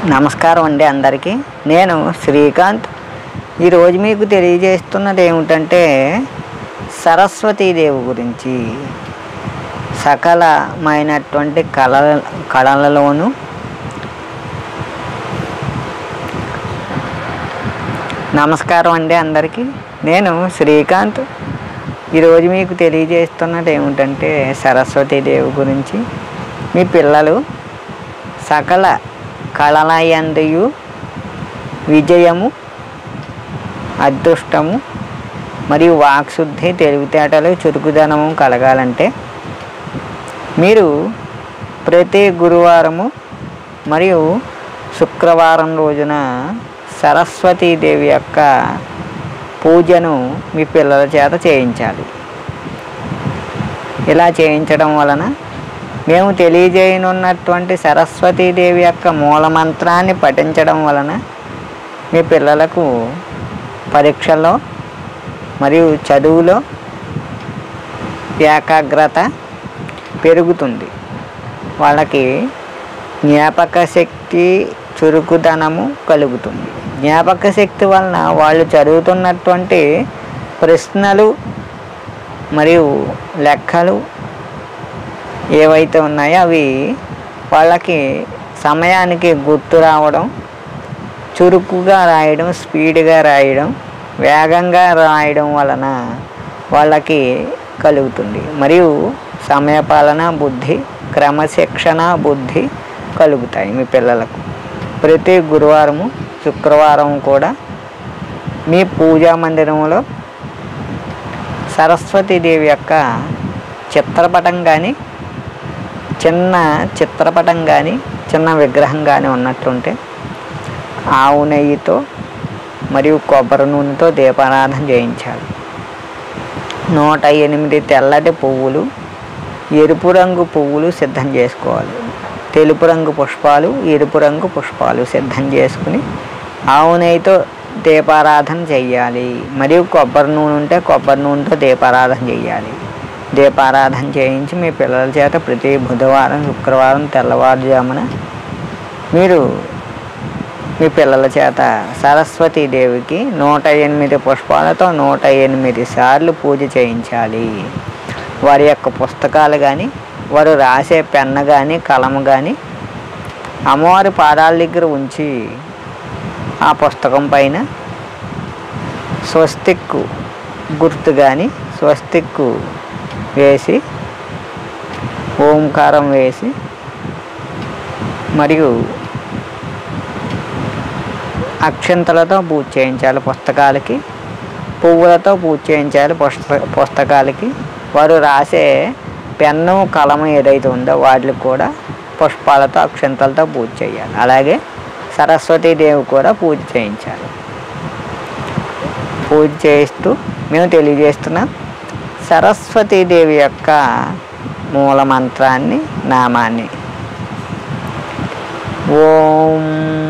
నమస్కారం అండి అందరికీ నేను శ్రీకాంత్ ఈరోజు మీకు తెలియజేస్తున్నది ఏమిటంటే సరస్వతీదేవి గురించి సకలమైనటువంటి కళ కళలలోనూ నమస్కారం అండి అందరికీ నేను శ్రీకాంత్ ఈరోజు మీకు తెలియజేస్తున్నది ఏమిటంటే సరస్వతీదేవి గురించి మీ పిల్లలు సకల కళలయందయు విజయము అదృష్టము మరియు వాక్శుద్ధి తెలివితేటలు చురుకుదనము కలగాలంటే మీరు ప్రతి గురువారము మరియు శుక్రవారం రోజున సరస్వతీదేవి యొక్క పూజను మీ పిల్లల చేత చేయించాలి ఇలా చేయించడం వలన మేము తెలియజేయనున్నటువంటి సరస్వతీదేవి యొక్క మూల మంత్రాన్ని పఠించడం వలన మీ పిల్లలకు పరీక్షల్లో మరియు చదువులో ఏకాగ్రత పెరుగుతుంది వాళ్ళకి జ్ఞాపక శక్తి చురుకుదనము కలుగుతుంది జ్ఞాపక శక్తి వలన వాళ్ళు చదువుతున్నటువంటి ప్రశ్నలు మరియు లెక్కలు ఏవైతే ఉన్నాయో అవి వాళ్ళకి సమయానికి గుర్తు రావడం చురుకుగా రాయడం స్పీడ్గా రాయడం వేగంగా రాయడం వలన వాళ్ళకి కలుగుతుంది మరియు సమయపాలన బుద్ధి క్రమశిక్షణ బుద్ధి కలుగుతాయి మీ పిల్లలకు ప్రతి గురువారము శుక్రవారం కూడా మీ పూజా మందిరంలో సరస్వతీదేవి యొక్క చిత్రపటం కానీ చిన్న చిత్రపటం కానీ చిన్న విగ్రహం కానీ ఉన్నట్లుంటే ఆవు నెయ్యితో మరియు కొబ్బరి నూనెతో దీపారాధన చేయించాలి నూట ఎనిమిది తెల్లటి పువ్వులు ఎరుపు రంగు పువ్వులు సిద్ధం చేసుకోవాలి తెలుపు రంగు పుష్పాలు ఎరుపు రంగు పుష్పాలు సిద్ధం చేసుకుని ఆవు నెయ్యితో దీపారాధన చేయాలి మరియు కొబ్బరి నూనె ఉంటే కొబ్బరి నూనెతో దీపారాధన చేయాలి దీపారాధన చేయించి మీ పిల్లల చేత ప్రతి బుధవారం శుక్రవారం తెల్లవారుజామున మీరు మీ పిల్లల చేత సరస్వతీదేవికి నూట ఎనిమిది పుష్పాలతో నూట ఎనిమిది సార్లు పూజ చేయించాలి వారి యొక్క పుస్తకాలు కానీ వారు రాసే పెన్ను కానీ కలము కానీ అమ్మవారి పాదాల దగ్గర ఉంచి ఆ పుస్తకం పైన స్వస్తిక్ గుర్తు కానీ స్వస్తిక్ వేసి ఓంకారం వేసి మరియు అక్షంతలతో పూజ చేయించాలి పుస్తకాలకి పువ్వులతో పూజ చేయించాలి పుస్త పుస్తకాలకి వారు రాసే పెన్ను కలము ఏదైతే ఉందో వాటికి కూడా పుష్పాలతో అక్షంతలతో పూజ చేయాలి అలాగే సరస్వతీదేవి కూడా పూజ చేయించాలి పూజ చేయిస్తూ మేము తెలియజేస్తున్నాం సరస్వతీదేవి యొక్క మూల మంత్రాన్ని నామాన్ని ఓం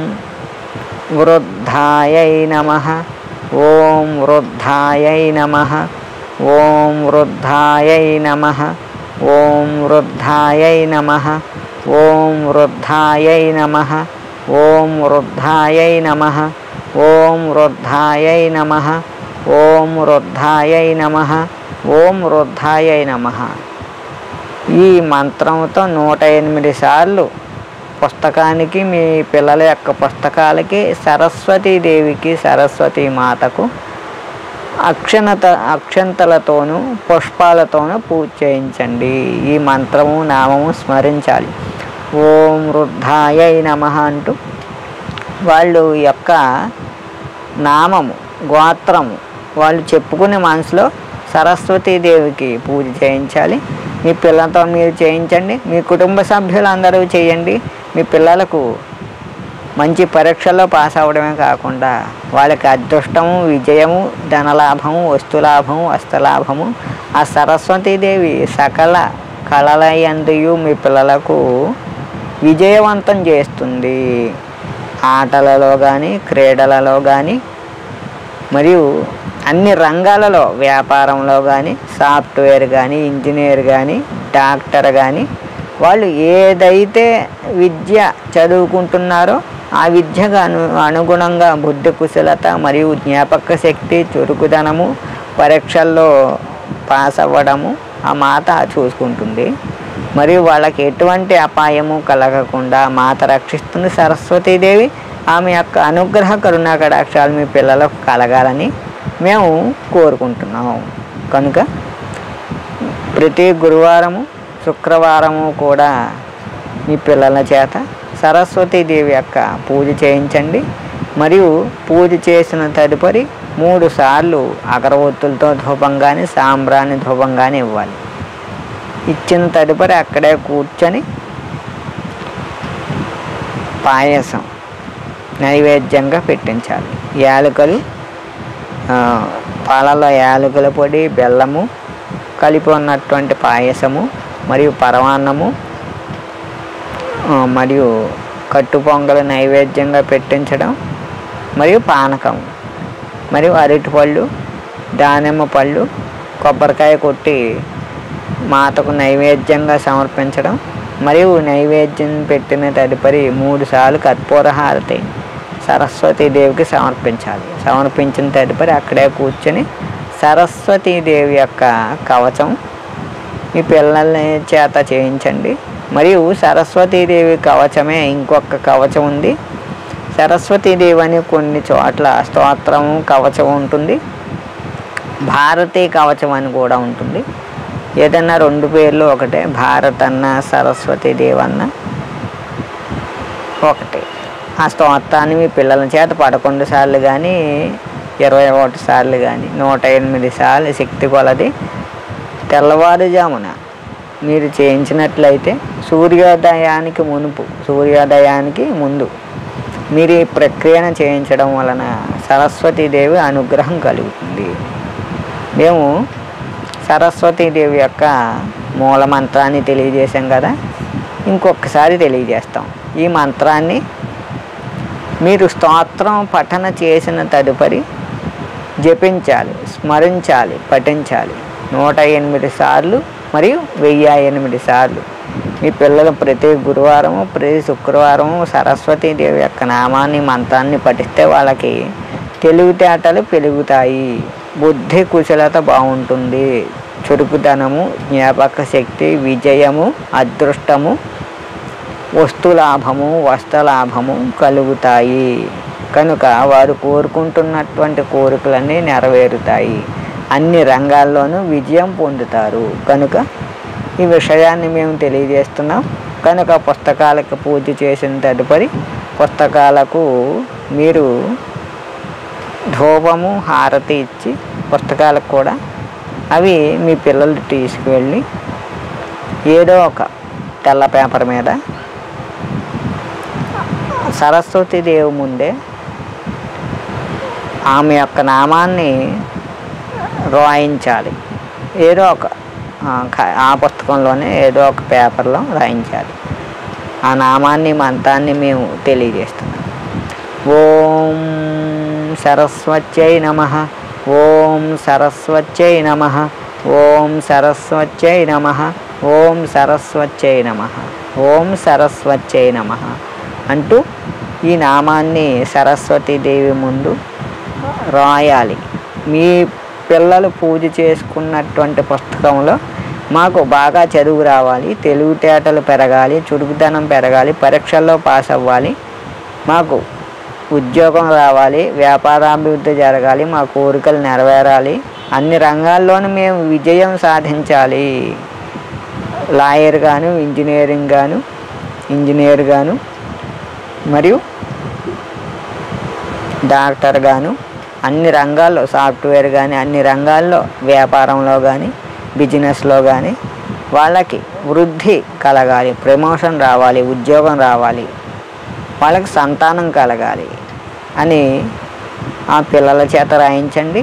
వృద్ధాయై నమ ఓం వృద్ధాయై నమ ఓం వృద్ధాయై నమ ఓం వృద్ధాయై నమ ఓం వృద్ధాయై నమ ఓం వృద్ధాయై నమ ఓం వృద్ధాయై నమ ఓం వృద్ధాయై నమ ఓం వృద్ధాయై నమ ఈ మంత్రంతో నూట ఎనిమిది సార్లు పుస్తకానికి మీ పిల్లల యొక్క పుస్తకాలకి సరస్వతీదేవికి సరస్వతీ మాతకు అక్షణత అక్షంతలతోనూ పుష్పాలతోనూ పూజ చేయించండి ఈ మంత్రము నామము స్మరించాలి ఓం వృద్ధాయ నమ అంటూ వాళ్ళు యొక్క నామము గోత్రము వాళ్ళు చెప్పుకునే మనసులో సరస్వతీదేవికి పూజ చేయించాలి మీ పిల్లలతో మీరు చేయించండి మీ కుటుంబ సభ్యులు అందరూ చేయండి మీ పిల్లలకు మంచి పరీక్షల్లో పాస్ అవ్వడమే కాకుండా వాళ్ళకి అదృష్టము విజయము ధనలాభము వస్తులాభము వస్త్రలాభము ఆ సరస్వతీదేవి సకల కళలయందుయు మీ పిల్లలకు విజయవంతం చేస్తుంది ఆటలలో కానీ క్రీడలలో కానీ మరియు అన్ని రంగాలలో వ్యాపారంలో కానీ సాఫ్ట్వేర్ కానీ ఇంజనీర్ కానీ డాక్టర్ కానీ వాళ్ళు ఏదైతే విద్య చదువుకుంటున్నారో ఆ విద్యకు అను అనుగుణంగా బుద్ధి కుశలత మరియు జ్ఞాపక శక్తి చురుకుదనము పరీక్షల్లో పాస్ అవ్వడము ఆ మాత చూసుకుంటుంది మరియు వాళ్ళకి ఎటువంటి అపాయము కలగకుండా మాత రక్షిస్తుంది సరస్వతీదేవి ఆమె యొక్క అనుగ్రహ కరుణా కటాక్షాలు మీ పిల్లలకు కలగాలని మేము కోరుకుంటున్నాం కనుక ప్రతి గురువారము శుక్రవారము కూడా మీ పిల్లల చేత సరస్వతీదేవి యొక్క పూజ చేయించండి మరియు పూజ చేసిన తదుపరి మూడు సార్లు అగరవత్తులతో ధూపం కానీ సాంబ్రాణి ధూపం కానీ ఇవ్వాలి ఇచ్చిన తదుపరి అక్కడే కూర్చొని పాయసం నైవేద్యంగా పెట్టించాలి యాలకులు ఆ, పాలలో యాలకుల పొడి బెల్లము కలిపి ఉన్నటువంటి పాయసము మరియు పరమాన్నము ఆ, మరియు కట్టు పొంగలు నైవేద్యంగా పెట్టించడం మరియు పానకం మరియు అరటి పళ్ళు దానిమ్మ పళ్ళు కొబ్బరికాయ కొట్టి మాతకు నైవేద్యంగా సమర్పించడం మరియు నైవేద్యం పెట్టిన తదుపరి మూడు సార్లు కర్పూర హారతి సరస్వతీదేవికి సమర్పించాలి సమర్పించిన తదుపరి అక్కడే కూర్చొని సరస్వతీదేవి యొక్క కవచం మీ పిల్లల్ని చేత చేయించండి మరియు సరస్వతీదేవి కవచమే ఇంకొక కవచం ఉంది సరస్వతీదేవి అని కొన్ని చోట్ల స్తోత్రము కవచం ఉంటుంది భారతీ కవచం అని కూడా ఉంటుంది ఏదన్నా రెండు పేర్లు ఒకటే భారత్ అన్న సరస్వతీదేవి అన్న ఒకటే ఆ స్తోత్రాన్ని మీ పిల్లల చేత పదకొండు సార్లు కానీ ఇరవై ఒకటి సార్లు కానీ నూట ఎనిమిది సార్లు శక్తి కొలది తెల్లవారుజామున మీరు చేయించినట్లయితే సూర్యోదయానికి మునుపు సూర్యోదయానికి ముందు మీరు ఈ ప్రక్రియను చేయించడం వలన సరస్వతీదేవి అనుగ్రహం కలుగుతుంది మేము సరస్వతీదేవి యొక్క మూల మంత్రాన్ని తెలియజేశాం కదా ఇంకొకసారి తెలియజేస్తాం ఈ మంత్రాన్ని మీరు స్తోత్రం పఠన చేసిన తదుపరి జపించాలి స్మరించాలి పఠించాలి నూట ఎనిమిది సార్లు మరియు వెయ్యి ఎనిమిది సార్లు మీ పిల్లలు ప్రతి గురువారము ప్రతి శుక్రవారము సరస్వతీదేవి యొక్క నామాన్ని మంత్రాన్ని పఠిస్తే వాళ్ళకి తెలివితేటలు పెరుగుతాయి బుద్ధి కుశలత బాగుంటుంది చురుకుదనము జ్ఞాపక శక్తి విజయము అదృష్టము వస్తులాభము వస్త్రలాభము కలుగుతాయి కనుక వారు కోరుకుంటున్నటువంటి కోరికలన్నీ నెరవేరుతాయి అన్ని రంగాల్లోనూ విజయం పొందుతారు కనుక ఈ విషయాన్ని మేము తెలియజేస్తున్నాం కనుక పుస్తకాలకు పూజ చేసిన తదుపరి పుస్తకాలకు మీరు ధూపము హారతి ఇచ్చి పుస్తకాలకు కూడా అవి మీ పిల్లలు తీసుకువెళ్ళి ఏదో ఒక తెల్ల పేపర్ మీద సరస్వతి దేవి ముందే ఆమె యొక్క నామాన్ని రాయించాలి ఏదో ఒక ఆ, క- ఆ పుస్తకంలోనే ఏదో ఒక పేపర్లో రాయించాలి ఆ నామాన్ని మంత్రాన్ని మేము తెలియజేస్తున్నాం ఓం సరస్వత్యై నమ ఓం సరస్వత్యై నమ ఓం సరస్వత్యై నమ ఓం సరస్వత్యై నమ ఓం సరస్వత్యై నమ అంటూ ఈ నామాన్ని సరస్వతీదేవి ముందు రాయాలి మీ పిల్లలు పూజ చేసుకున్నటువంటి పుస్తకంలో మాకు బాగా చదువు రావాలి తెలివితేటలు పెరగాలి చురుకుదనం పెరగాలి పరీక్షల్లో పాస్ అవ్వాలి మాకు ఉద్యోగం రావాలి వ్యాపారాభివృద్ధి జరగాలి మా కోరికలు నెరవేరాలి అన్ని రంగాల్లోనూ మేము విజయం సాధించాలి లాయర్ గాను ఇంజనీరింగ్ గాను ఇంజనీర్ గాను మరియు డాక్టర్ గాను అన్ని రంగాల్లో సాఫ్ట్వేర్ కానీ అన్ని రంగాల్లో వ్యాపారంలో కానీ బిజినెస్లో కానీ వాళ్ళకి వృద్ధి కలగాలి ప్రమోషన్ రావాలి ఉద్యోగం రావాలి వాళ్ళకి సంతానం కలగాలి అని ఆ పిల్లల చేత రాయించండి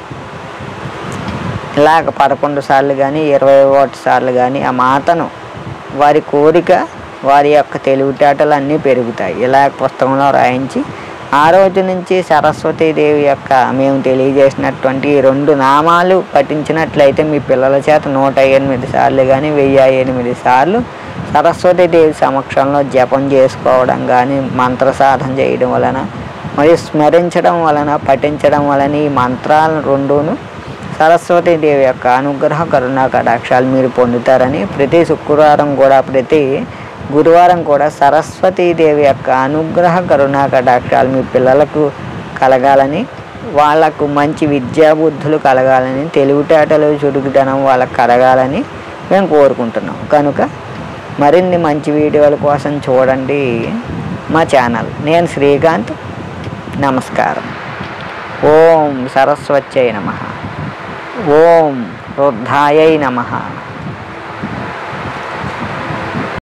ఇలాగ పదకొండు సార్లు కానీ ఇరవై ఒకటి సార్లు కానీ ఆ మాతను వారి కోరిక వారి యొక్క తెలివితేటలు అన్నీ పెరుగుతాయి ఇలా పుస్తకంలో రాయించి ఆ రోజు నుంచి సరస్వతీదేవి యొక్క మేము తెలియజేసినటువంటి ఈ రెండు నామాలు పఠించినట్లయితే మీ పిల్లల చేత నూట ఎనిమిది సార్లు కానీ వెయ్యి ఎనిమిది సార్లు సరస్వతీదేవి సమక్షంలో జపం చేసుకోవడం కానీ మంత్ర సాధన చేయడం వలన మరియు స్మరించడం వలన పఠించడం వలన ఈ మంత్రాలను రెండును సరస్వతీదేవి యొక్క అనుగ్రహ కరుణా కటాక్షాలు మీరు పొందుతారని ప్రతి శుక్రవారం కూడా ప్రతి గురువారం కూడా సరస్వతీదేవి యొక్క అనుగ్రహ కరుణా కటాక్షాలు మీ పిల్లలకు కలగాలని వాళ్ళకు మంచి విద్యాబుద్ధులు కలగాలని తెలివితేటలు చురుకుదనం వాళ్ళకు కలగాలని మేము కోరుకుంటున్నాం కనుక మరిన్ని మంచి వీడియోల కోసం చూడండి మా ఛానల్ నేను శ్రీకాంత్ నమస్కారం ఓం సరస్వత్యై నమ ఓం రుద్ధాయై నమ